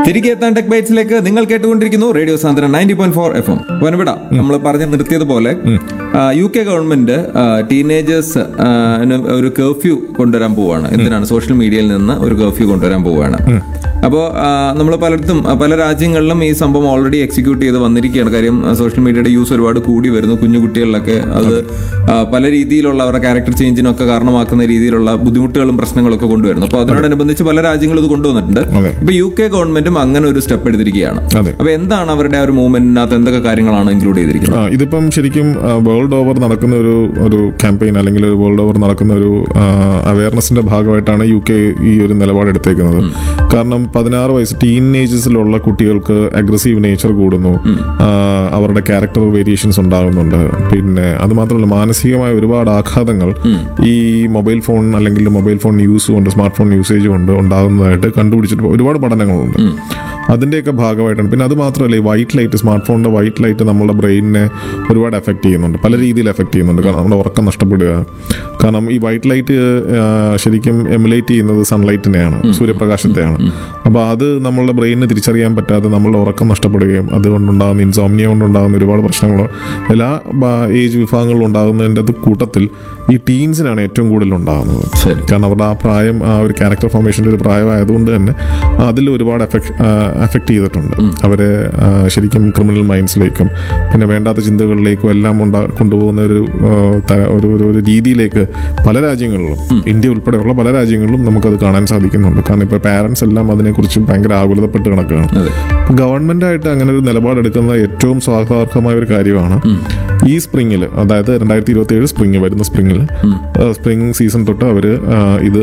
തിരികെ എത്താൻ ടെക് ബൈറ്റ്സിലേക്ക് നിങ്ങൾ കേട്ടുകൊണ്ടിരിക്കുന്നു റേഡിയോ സാന്ദ്രൻ ninety point four F M വനവിട നമ്മൾ പറഞ്ഞു നിർത്തിയതുപോലെ യു കെ ഗവൺമെന്റ് ടീനേജേഴ്സ് ഒരു കർഫ്യൂ കൊണ്ടുവരാൻ പോവുകയാണ് എന്തിനാണ് സോഷ്യൽ മീഡിയയിൽ നിന്ന് ഒരു കർഫ്യൂ കൊണ്ടുവരാൻ പോവുകയാണ് അപ്പോൾ നമ്മൾ പലയിടത്തും ആ, പല രാജ്യങ്ങളിലും ഈ സംഭവം ഓൾറെഡി എക്സിക്യൂട്ട് ചെയ്ത് വന്നിരിക്കുകയാണ് കാര്യം സോഷ്യൽ മീഡിയയുടെ യൂസ് ഒരുപാട് കൂടി വരുന്നു കുഞ്ഞു കുട്ടികളിലൊക്കെ അത് ആ, പല രീതിയിലുള്ള അവരുടെ ക്യാരക്ടർ ചേഞ്ചിനൊക്കെ കാരണമാക്കുന്ന രീതിയിലുള്ള ബുദ്ധിമുട്ടുകളും പ്രശ്നങ്ങളും ഒക്കെ കൊണ്ടുവരുന്നു അപ്പോൾ അതിനോടനുബന്ധിച്ച് പല രാജ്യങ്ങളും ഇത് കൊണ്ടുവന്നിട്ടുണ്ട് അതെ. ഇപ്പൊ യു കെ ഗവൺമെന്റും അങ്ങനെ ഒരു സ്റ്റെപ്പ് എടുത്തിരിക്കുകയാണ് അതെ. അപ്പൊ എന്താണ് അവരുടെ ആ ഒരു മൂവ്മെന്റിനകത്ത് എന്തൊക്കെ കാര്യങ്ങളാണ് ഇൻക്ലൂഡ് ചെയ്തിരിക്കുന്നത് ആ, ഇതിപ്പം ശരിക്കും വേൾഡ് ഓവർ നടക്കുന്ന ഒരു ഒരു ക്യാമ്പയിൻ അല്ലെങ്കിൽ ഒരു വേൾഡ് ഓവർ നടക്കുന്ന ഒരു അവയർനെസിന്റെ ഭാഗമായിട്ടാണ് യു കെ ഈ ഒരു നിലപാടെടുത്തേക്കുന്നത് കാരണം പതിനാറ് വയസ്സ് ടീനേജസിലുള്ള കുട്ടികൾക്ക് അഗ്രസീവ് നേച്ചർ കൂടുന്നു ആ, അവരുടെ ക്യാരക്ടർ വേരിയേഷൻസ് ഉണ്ടാകുന്നുണ്ട് പിന്നെ അത് മാത്രമല്ല മാനസികമായ ഒരുപാട് ആഘാതങ്ങൾ ഈ മൊബൈൽ ഫോൺ അല്ലെങ്കിൽ മൊബൈൽ ഫോൺ യൂസ് കൊണ്ട് സ്മാർട്ട് ഫോൺ യൂസേജ് കൊണ്ട് ഉണ്ടാകുന്നതായിട്ട് കണ്ടുപിടിച്ചിട്ട് ഒരുപാട് പഠനങ്ങളുണ്ട് അതിന്റെയൊക്കെ ഭാഗമായിട്ടാണ് പിന്നെ അത് മാത്രമല്ല ഈ വൈറ്റ് ലൈറ്റ് സ്മാർട്ട് ഫോണിന്റെ വൈറ്റ് ലൈറ്റ് നമ്മുടെ ബ്രെയിനിനെ ഒരുപാട് എഫക്ട് ചെയ്യുന്നുണ്ട് പല രീതിയിൽ എഫക്ട് ചെയ്യുന്നുണ്ട് കാരണം നമ്മുടെ ഉറക്കം നഷ്ടപ്പെടുക കാരണം ഈ വൈറ്റ് ലൈറ്റ് ശരിക്കും എമുലേറ്റ് ചെയ്യുന്നത് സൺലൈറ്റിനെയാണ് സൂര്യപ്രകാശത്തെയാണ് അപ്പോൾ അത് നമ്മളുടെ ബ്രെയിനിന് തിരിച്ചറിയാൻ പറ്റാതെ നമ്മളുടെ ഉറക്കം നഷ്ടപ്പെടുകയും അതുകൊണ്ടുണ്ടാകുന്ന ഇൻസോമിനിയ കൊണ്ടുണ്ടാകുന്ന ഒരുപാട് പ്രശ്നങ്ങൾ എല്ലാ ഏജ് വിഭാഗങ്ങളിലും ഉണ്ടാകുന്നതിൻ്റെ അത് കൂട്ടത്തിൽ ഈ ടീൻസിനാണ് ഏറ്റവും കൂടുതൽ ഉണ്ടാകുന്നത് ശരി കാരണം അവരുടെ ആ പ്രായം ആ ഒരു ക്യാരക്ടർ ഫോർമേഷൻ്റെ ഒരു പ്രായമായതുകൊണ്ട് തന്നെ അതിൽ ഒരുപാട് എഫക്ട് എഫക്ട് ചെയ്തിട്ടുണ്ട് അവരെ ആ, ശരിക്കും ക്രിമിനൽ മൈൻഡ്സിലേക്കും പിന്നെ വേണ്ടാത്ത ചിന്തകളിലേക്കും എല്ലാം ഉണ്ടാ കൊണ്ടുപോകുന്ന ഒരു ആ, ത- ഒരു ഒരു ഒരു രീതിയിലേക്ക് പല രാജ്യങ്ങളിലും ഇന്ത്യ ഉൾപ്പെടെയുള്ള പല രാജ്യങ്ങളിലും നമുക്കത് കാണാൻ സാധിക്കുന്നുണ്ട് കാരണം ഇപ്പോൾ പാരൻസ് എല്ലാം അതിനെക്കുറിച്ച് ഭയങ്കര ആകുലതപ്പെട്ട് കിടക്കുകയാണ് അതെ ഗവൺമെന്റ് ആയിട്ട് അങ്ങനെ ഒരു നിലപാടെടുക്കുന്ന ഏറ്റവും സ്വാഗതാർഹമായ ഒരു കാര്യമാണ് ഈ സ്പ്രിങ്ങിൽ അതായത് രണ്ടായിരത്തി ഇരുപത്തി ഏഴ് സ്പ്രിങ് വരുന്ന സ്പ്രിങ്ങിൽ സ്പ്രിംഗ് സീസൺ തൊട്ട് അവര് ആ, ഇത്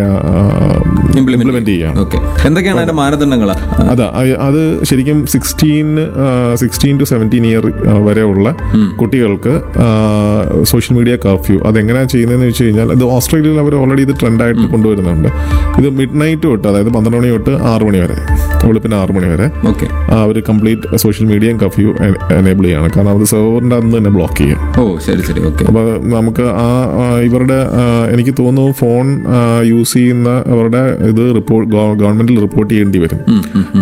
ഇംപ്ലിമെന്റ് ചെയ്യുകയാണ് ഓക്കെ എന്തൊക്കെയാണ് അതിന്റെ മാനദണ്ഡങ്ങള് അതാ അ- അത് ശരിക്കും sixteen sixteen to seventeen year വരെയുള്ള കുട്ടികൾക്ക് സോഷ്യൽ മീഡിയ കർഫ്യൂ അതെങ്ങനെയാണ് ചെയ്യുന്നതെന്ന് വെച്ച് കഴിഞ്ഞാൽ ഇത് ഓസ്ട്രേലിയയിൽ അവർ ഓൾറെഡി ഇത് ട്രെൻഡായിട്ട് കൊണ്ടുവരുന്നുണ്ട് ഇത് മിഡ് നൈറ്റ് തൊട്ട് അതായത് പന്ത്രണ്ട് മണി തൊട്ട് ആറ് മണി വരെ വെളുപ്പിന് ആറ് മണി വരെ ഓക്കെ അവർ complete social media curfew enable ചെയ്യാണ് കാരണം അത് സെർവറിൻ്റെ അന്ന് തന്നെ ബ്ലോക്ക് ചെയ്യും ഓ ശരി ശരി ഓക്കെ അപ്പോൾ നമുക്ക് ആ ആ, ഇവരുടെ ആ, എനിക്ക് തോന്നുന്നു ഫോൺ യൂസ് ചെയ്യുന്ന അവരുടെ ഇത് റിപ്പോർട്ട് ഗവൺമെന്റിൽ റിപ്പോർട്ട് ചെയ്യേണ്ടി വരും